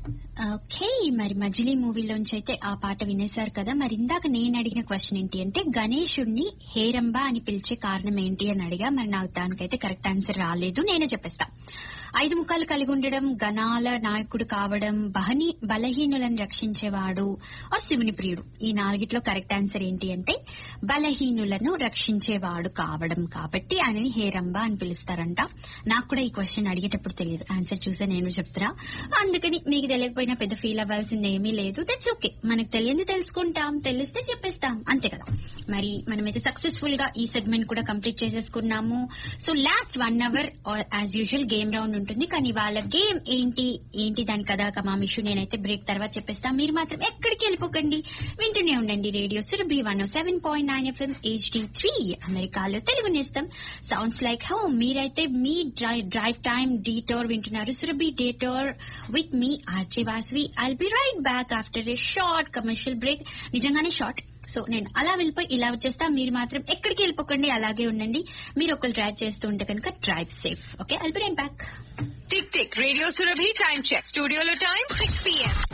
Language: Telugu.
ఓకే మరి మజిలీ మూవీలోంచి అయితే ఆ పాట వినేశారు కదా మరి ఇందాక నేను అడిగిన క్వశ్చన్ ఏంటి అంటే గణేశుణ్ణి హేరంబ అని పిలిచే కారణం ఏంటి అని అడిగా మరి నాకు దానికైతే కరెక్ట్ ఆన్సర్ రాలేదు నేనే చెప్పేస్తా ఐదు ముఖాలు కలిగి ఉండడం గణాల నాయకుడు కావడం బహని బలహీనులను రక్షించేవాడు ఆర్ శివుని ప్రియుడు ఈ నాలుగిట్లో కరెక్ట్ ఆన్సర్ ఏంటి అంటే బలహీనులను రక్షించేవాడు కావడం కాబట్టి ఆయనని హేరంబ అని పిలుస్తారంట నాకు కూడా ఈ క్వశ్చన్ అడిగేటప్పుడు తెలియదు ఆన్సర్ చూసే నేను చెప్తున్నా అందుకని మీకు తెలియకపోయినా పెద్ద ఫీల్ అవ్వాల్సింది ఏమీ లేదు దట్స్ ఓకే మనకు తెలియంది తెలుసుకుంటాం తెలిస్తే చెప్పేస్తాం అంతే కదా మరి మనమైతే సక్సెస్ఫుల్ గా ఈ సెగ్మెంట్ కూడా కంప్లీట్ చేసేసుకున్నాము so last one hour as usual game round ఉంటుంది కానీ వాళ్ళ గేమ్ ఏంటి ఏంటి దాని కదా కమామిషు నేనైతే బ్రేక్ తర్వాత చెప్పేస్తా మీరు మాత్రం ఎక్కడికి వెళ్ళిపోకండి వింటూనే ఉండండి radio Surabhi one seven point nine FM HD three అమెరికాలో తెలుగు నేస్తం సౌండ్స్ లైక్ హోమ్ మీరైతే మీ డ్రైవ్ టైమ్ డీటోర్ వింటున్నారు Surabhi detour with me RJ Vasvi I'll be right back after a short commercial break నిజంగానే షార్ట్ సో నేను అలా వెళ్ళిపోయి ఇలా వచ్చేస్తా మీరు మాత్రం ఎక్కడికి వెళ్ళిపోకండి అలాగే ఉండండి మీరు ఒకరు డ్రైవ్ చేస్తూ ఉంటే కనుక drive safe okay I'll be right back tick tick radio Surabhi time check స్టూడియోలో టైం సిక్స్ పిఎం